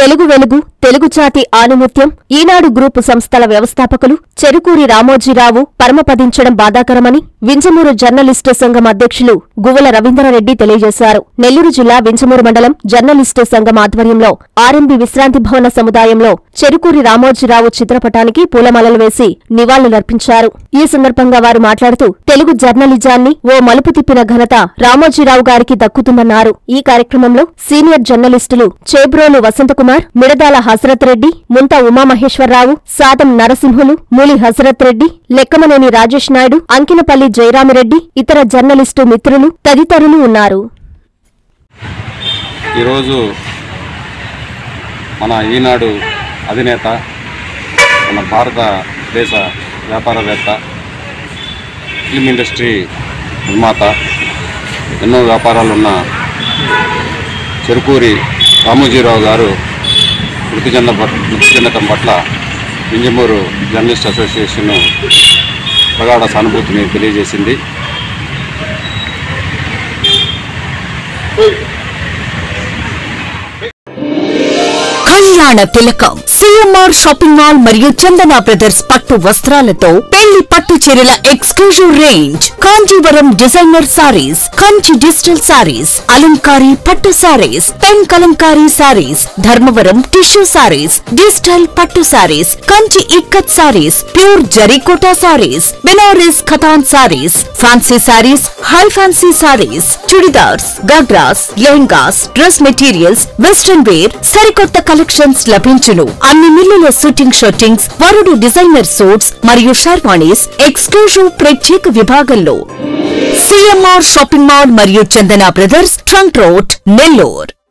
తెలుగు వెలుగు తెలుగు జాతి ఆనుముత్యం ఈనాడు గ్రూపు సంస్థల వ్యవస్థాపకులు చెరుకూరి రామోజీరావు పరమపదించడం బాధాకరమని వింజమూరు జర్నలిస్టు సంఘం అధ్యక్షులు గువ్వల రవీంద్రారెడ్డి తెలియజేశారు నెల్లూరు జిల్లా వింజమూరు మండలం జర్నలిస్టు సంఘం ఆధ్వర్యంలో ఆర్ఎంబి విశ్రాంతి భవన సముదాయంలో చెరుకూరి రామోజీరావు చిత్రపటానికి పూలమాలలు వేసి నివాళులర్పించారు ఈ సందర్భంగా వారు మాట్లాడుతూ తెలుగు జర్నలిజాన్ని ఓ మలుపు తిప్పిన ఘనత రామోజీరావు గారికి దక్కుతుందన్నారు ఈ కార్యక్రమంలో సీనియర్ జర్నలిస్టులు చేబ్రోలు వసంతకుమార్ మిడదాల హసరత్ రెడ్డి ముంత ఉమామహేశ్వరరావు సాదం నరసింహులు మూలి హసరత్ రెడ్డి లెక్కమనేని రాజేష్ నాయుడు అంకినపల్లి జయరామిరెడ్డి ఇతర జర్నలిస్టు మిత్రులు తదితరులు ఉన్నారు ఈరోజు మన ఈనాడు అధినేత మన భారతదేశ వ్యాపారవేత్త ఫిల్మ్ ఇండస్ట్రీ నిర్మాత ఎన్నో వ్యాపారాలున్న చెరుకూరి రామోజీరావు గారు మృతి చెంద మృతి చెందటం పట్ల వింజమూరు జర్నలిస్ట్ అసోసియేషన్ ప్రగాఢ సానుభూతిని తెలియజేసింది కళ్యాణ తిలకం సిఎంఆర్ షాపింగ్ మాల్ మరియు చందన బ్రదర్స్ పట్టు వస్త్రాలతో పెళ్లి పట్టు చీరల exclusive range Kanjeevaram designer saris Kanchi digital saris అలంకారీ పట్టు saris pen Kalamkari saris Dharmavaram tissue saris digital పట్టు saris Kanchi ikat saris pure Zarikota saris Banaras Khatan saris fancy saris high fancy saris churidars ghagras lehengas dress materials western wear సరికొత్త కలెక్షన్స్ లభించును అన్ని మిల్లుల షూటింగ్ షర్టింగ్స్ వరుడు డిజైనర్ సూట్స్ మరియు షర్వాణీస్ ఎక్స్క్లూజివ్ ప్రత్యేక విభాగంలో సిఎంఆర్ షాపింగ్ మాల్ మరియు Chandana brothers trunk road Nellore